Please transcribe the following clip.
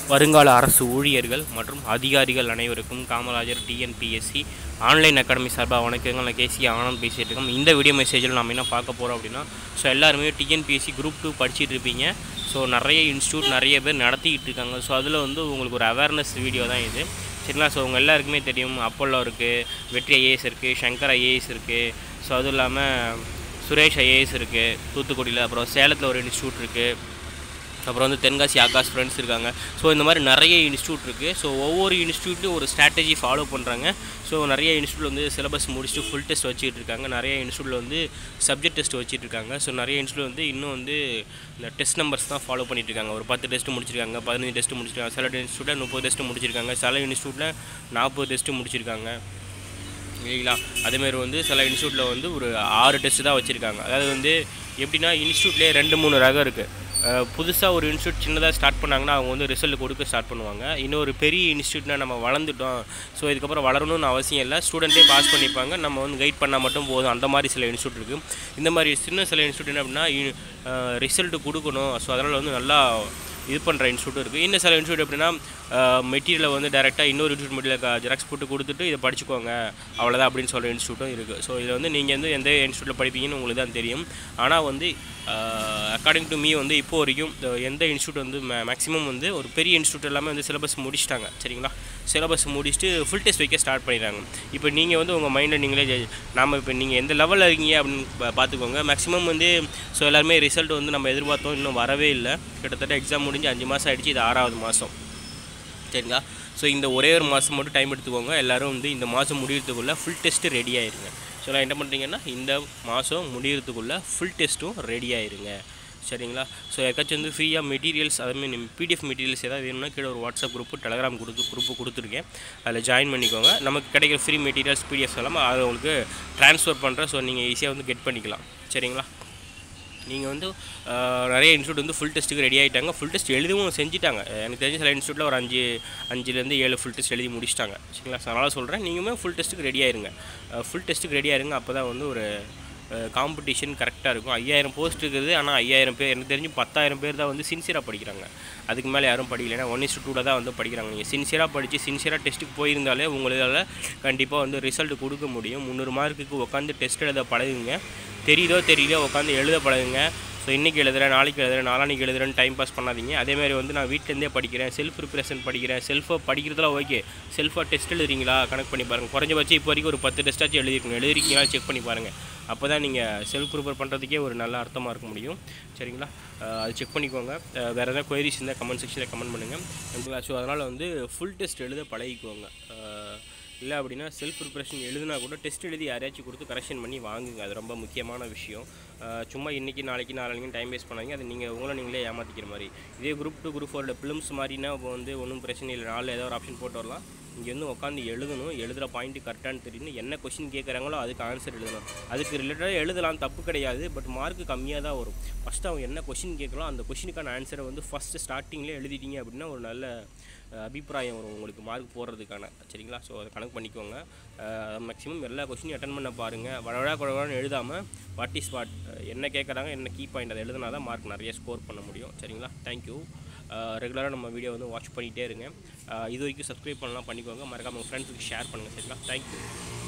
வருங்கால அரசு ஊழியர்கள் மற்றும் அதிகாரிகள் அனைவருக்கும் காமராஜர் டிஎன்பிஎஸ்சி ஆன்லைன் அகாடமி சார்பாக வணக்கங்கள் நான் கேசி ஆனந்த் பேசிகிட்டு இருக்கோம் இந்த வீடியோ மெசேஜில் நம்ம என்ன பார்க்க போகிறோம் அப்படின்னா ஸோ எல்லாருமே டிஎன்பிஎஸ்சி குரூப் டூ படிச்சுட்டு இருப்பீங்க ஸோ நிறைய இன்ஸ்டியூட் நிறைய பேர் நடத்திக்கிட்டு இருக்காங்க ஸோ அதில் வந்து உங்களுக்கு ஒரு அவேர்னஸ் வீடியோ தான் இது சரிங்களா ஸோ உங்கள் எல்லாருக்குமே தெரியும் அப்போல்லோ இருக்குது வெற்றி ஐஏஎஸ் இருக்குது சங்கர் ஐஏஎஸ் இருக்குது ஸோ அதுவும் இல்லாமல் சுரேஷ் ஐஏஎஸ் இருக்குது தூத்துக்குடியில் அப்புறம் சேலத்தில் ஒரு இன்ஸ்டியூட் இருக்குது அப்புறம் வந்து தென்காசி ஆகாஷ் ஃப்ரெண்ட்ஸ் இருக்காங்க ஸோ இந்த மாதிரி நிறைய இன்ஸ்டியூட் இருக்குது ஸோ ஒவ்வொரு இன்ஸ்டியூட்லையும் ஒரு ஸ்ட்ராட்டஜி ஃபாலோ பண்ணுறாங்க ஸோ நிறைய இன்ஸ்டியூட் வந்து சிலபஸ் முடிச்சுட்டு ஃபுல் டெஸ்ட் வச்சுட்டு இருக்காங்க நிறைய இன்ஸ்டியூட்டில் வந்து சப்ஜெக்ட் டெஸ்ட் வச்சுட்டு இருக்காங்க ஸோ நிறைய இன்ஸ்டியூட் வந்து இன்னும் வந்து இந்த டெஸ்ட் நம்பர்ஸ் தான் ஃபாலோ பண்ணிட்டு இருக்காங்க ஒரு பத்து டெஸ்ட் முடிச்சிருக்காங்க பதினஞ்சு டெஸ்ட் முடிச்சிருக்காங்க சில இன்ஸ்டியூட்டில் முப்பது டெஸ்ட் முடிச்சிருக்காங்க சில இன்ஸ்டியூட்டில் நாற்பது டெஸ்ட் முடிச்சிருக்காங்க இல்லைங்களா அதேமாரி வந்து சில இன்ஸ்டியூட்டில் வந்து ஒரு ஆறு டெஸ்ட் தான் வச்சுருக்காங்க அதாவது வந்து எப்படின்னா இன்ஸ்டியூட்லேயே ரெண்டு மூணு ரகம் இருக்குது புதுசாக ஒரு இன்ஸ்டியூட் சின்னதாக ஸ்டார்ட் பண்ணாங்கன்னா அவங்க வந்து ரிசல்ட் கொடுக்க ஸ்டார்ட் பண்ணுவாங்க இன்னொரு பெரிய இன்ஸ்டியூட்னா நம்ம வளர்ந்துட்டோம் ஸோ இதுக்கப்புறம் வளரணும்னு அவசியம் இல்லை ஸ்டூடெண்ட்டே பாஸ் பண்ணிப்பாங்க நம்ம வந்து கைட் பண்ணால் மட்டும் போதும் அந்த மாதிரி சில இன்ஸ்டியூட் இருக்குது இந்த மாதிரி சின்ன சில இன்ஸ்டியூட் என்ன அப்படின்னா ரிசல்ட் கொடுக்கணும் ஸோ அதனால் வந்து நல்லா இது பண்ணுற இன்ஸ்டியூட் இருக்குது இன்னும் சில இன்ஸ்டியூட் எப்படின்னா மெட்டீரியலை வந்து டேரெக்டாக இன்னொரு இன்ஸ்டியூட் மெட்டீரியல் ஜெராக்ஸ் போட்டு கொடுத்துட்டு இதை படிச்சுக்கோங்க அவ்வளோதான் அப்படின்னு சொல்கிற இன்ஸ்டியூட்டும் இருக்குது ஸோ இதில் வந்து நீங்கள் வந்து எந்த இன்ஸ்டியூட்டில் படிப்பீங்கன்னு உங்களுக்கு தான் தெரியும் ஆனால் வந்து அக்கார்டிங் டு மீ வந்து இப்போ வரைக்கும் இந்த எந்த இன்ஸ்டியூட் வந்து மே மேக்ஸிமம் வந்து ஒரு பெரிய இன்ஸ்டியூட் எல்லாமே வந்து சிலபஸ் முடிச்சிட்டாங்க சரிங்களா சிலபஸ் முடிச்சுட்டு ஃபுல் டெஸ்ட் வைக்க ஸ்டார்ட் பண்ணிடுறாங்க இப்போ நீங்கள் வந்து உங்கள் மைண்டில் நீங்களே ஜெ- நாம இப்போ நீங்கள் எந்த லெவலில் இருக்கீங்க அப்படின்னு பா- பார்த்துக்கோங்க மேக்ஸிமம் வந்து ஸோ எல்லாருமே ரிசல்ட் வந்து நம்ம எதிர்பார்த்தோம் இன்னும் வரவே இல்லை கிட்டத்தட்ட எக்ஸாம் முடிஞ்சு அஞ்சு மாதம் ஆயிடுச்சு இது ஆறாவது மாதம் சரிங்களா ஸோ இந்த ஒரே ஒரு மாதம் மட்டும் டைம் எடுத்துக்கோங்க எல்லோரும் வந்து இந்த மாதம் முடியறதுக்குள்ளே ஃபுல் டெஸ்ட்டு ரெடி ஆயிருங்க ஸோ நான் என்ன பண்ணுறீங்கன்னா இந்த மாதம் முடியறதுக்குள்ளே ஃபுல் டெஸ்ட்டும் ரெடி ஆயிருங்க சரிங்களா ஸோ யாருக்காச்சும் வந்து ஃப்ரீயாக மெட்டீரியல்ஸ் அதுமாதிரி பிடிஎஃப் மெட்டீரியல்ஸ் ஏதாவது வேணும்னா கீழே ஒரு வாட்ஸ்அப் குரூப்பு டெலகிராம் கொடுத்து குரூப்பு கொடுத்துருக்கேன் அதில் ஜாயின் பண்ணிக்கோங்க நமக்கு கிடைக்கிற ஃப்ரீ மெட்டீரியல்ஸ் பிடிஎஃப் எல்லாம் அதை உங்களுக்கு ட்ரான்ஸ்ஃபர் பண்ணுறேன் ஸோ நீங்கள் ஈஸியாக வந்து கெட் பண்ணிக்கலாம் சரிங்களா நீங்கள் வந்து ஆஹ், நிறைய இன்ஸ்டியூட் வந்து ஃபுல் டெஸ்ட்டுக்கு ரெடி ஆகிட்டாங்க ஃபுல் டெஸ்ட் எழுதவும் செஞ்சுட்டாங்க எனக்கு தெரிஞ்ச சில இன்ஸ்டியூட்டில் ஒரு அஞ்சு அஞ்சுலேருந்து ஏழு ஃபுல் டெஸ்ட் எழுதி முடிச்சிட்டாங்க சரிங்களா ஸோ அதனால் சொல்கிறேன் நீங்களுமே ஃபுல் டெஸ்ட்டுக்கு ரெடி ஆயிருங்க ஃபுல் டெஸ்ட்டுக்கு ரெடி ஆயிருங்க அப்போ தான் வந்து ஒரு காம்படிஷன் கரெக்டாக இருக்கும் ஐயாயிரம் போஸ்ட் இருக்குது ஆனால் ஐயாயிரம் பேர் எனக்கு தெரிஞ்சு பத்தாயிரம் பேர் தான் வந்து சின்சியராக படிக்கிறாங்க அதுக்கு மேலே யாரும் படிக்கல ஏன்னா ஒன் இஸ்டு டூவில் தான் வந்து படிக்கிறாங்க நீங்கள் சின்சியராக படித்து சின்சியராக டெஸ்ட்டுக்கு போயிருந்தாலே உங்களால் கண்டிப்பாக வந்து ரிசல்ட் கொடுக்க முடியும் முந்நூறு மார்க்குக்கு உட்காந்து டெஸ்ட் எழுத பழகுங்க தெரியுதோ தெரியலையோ உட்காந்து எழுத பழகுங்க ஸோ இன்றைக்கி எழுதுறேன் நாளைக்கு எழுதுறேன் நாளானிக்கு எழுதுறேன்னு டைம் பாஸ் பண்ணாதீங்க அதேமாதிரி வந்து நான் வீட்டிலேருந்தே படிக்கிறேன் செல்ஃப் ப்ரிப்பரேஷன் படிக்கிறேன் செல்ஃபாக படிக்கிறதுலாம் ஓகே செல்ஃபாக டெஸ்ட் எழுதுறீங்களா கணக்கு பண்ணி பாருங்கள் குறைஞ்சபட்சம் இப்போ வரைக்கும் ஒரு பத்து டெஸ்ட்டாச்சும் எழுதிருக்கணும் எழுதிருக்கீங்களா செக் பண்ணி பாருங்கள் அப்போ தான் நீங்கள் செல்ஃப் ப்ரிப்பேர் பண்ணுறதுக்கே ஒரு நல்ல அர்த்தமாக இருக்க முடியும் சரிங்களா அஹ் அது செக் பண்ணிக்கோங்க அஹ் வேறு எதாவது கொயரிஸ் இருந்தால் கமெண்ட் செக்ஷனில் கமெண்ட் பண்ணுங்கள் ஸோ அதனால் வந்து ஃபுல் டெஸ்ட் எழுத பழகிக்கோங்க அஹ் இல்லை அப்படின்னா செல்ஃப் ப்ரிப்பரேஷன் எழுதுனா கூட டெஸ்ட் எழுதி யாரையாச்சும் கொடுத்து கரெக்ஷன் பண்ணி வாங்குங்க அது ரொம்ப முக்கியமான விஷயம் அஹ் சும்மா இன்றைக்கி நாளைக்கு நாளைக்கு டைம் வேஸ்ட் பண்ணாதீங்க அது நீங்கள் உங்களை நீங்களே ஏமாற்றிக்கிற மாதிரி இதே குரூப் டூ குரூப் ஃபோரோட ஃபிலிம்ஸ் மாதிரினா இப்போ வந்து ஒன்றும் பிரச்சனை இல்லை நாளில் ஏதோ ஒரு ஆப்ஷன் போட்டு வரலாம் இங்கே வந்து உட்காந்து எழுதணும் எழுதுகிற பாயிண்ட்டு கரெக்டானு தெரியணும் என்ன கொஷின் கேட்குறாங்களோ அதுக்கு ஆன்சர் எழுதணும் அதுக்கு ரிலேட்டடாக எழுதலாம் தப்பு கிடையாது பட் மார்க் கம்மியாக தான் வரும் ஃபஸ்ட்டு அவங்க என்ன கொஷின் கேட்குறோம் அந்த கொஷினுக்கான ஆன்சரை வந்து ஃபஸ்ட்டு ஸ்டார்டிங்லேயே எழுதிட்டீங்க அப்படின்னா ஒரு நல்ல அஹ், அபிப்பிராயம் வரும் உங்களுக்கு மார்க் போடுறதுக்கான சரிங்களா ஸோ அதை கணக்கு பண்ணிக்கோங்க மேக்ஸிமம் எல்லா கொஷினையும் அட்டன் பண்ண பாருங்கள் வடவடா குழவடான்னு எழுதாமல் வாட் இஸ் வாட் என்ன கேட்குறாங்க என்ன கீ பாயிண்ட் அதை எழுதுனா தான் மார்க் நிறைய ஸ்கோர் பண்ண முடியும் சரிங்களா தேங்க்யூ ரெகுலராக நம்ம வீடியோ வந்து வாட்ச் பண்ணிகிட்டே இருங்க அஹ், இது வரைக்கும் சப்ஸ்கிரைப் பண்ணலாம் பண்ணிக்கோங்க மறக்காம உங்கள் ஃப்ரெண்ட்ஸுக்கு ஷேர் பண்ணுங்கள் சரிங்களா தேங்க்யூ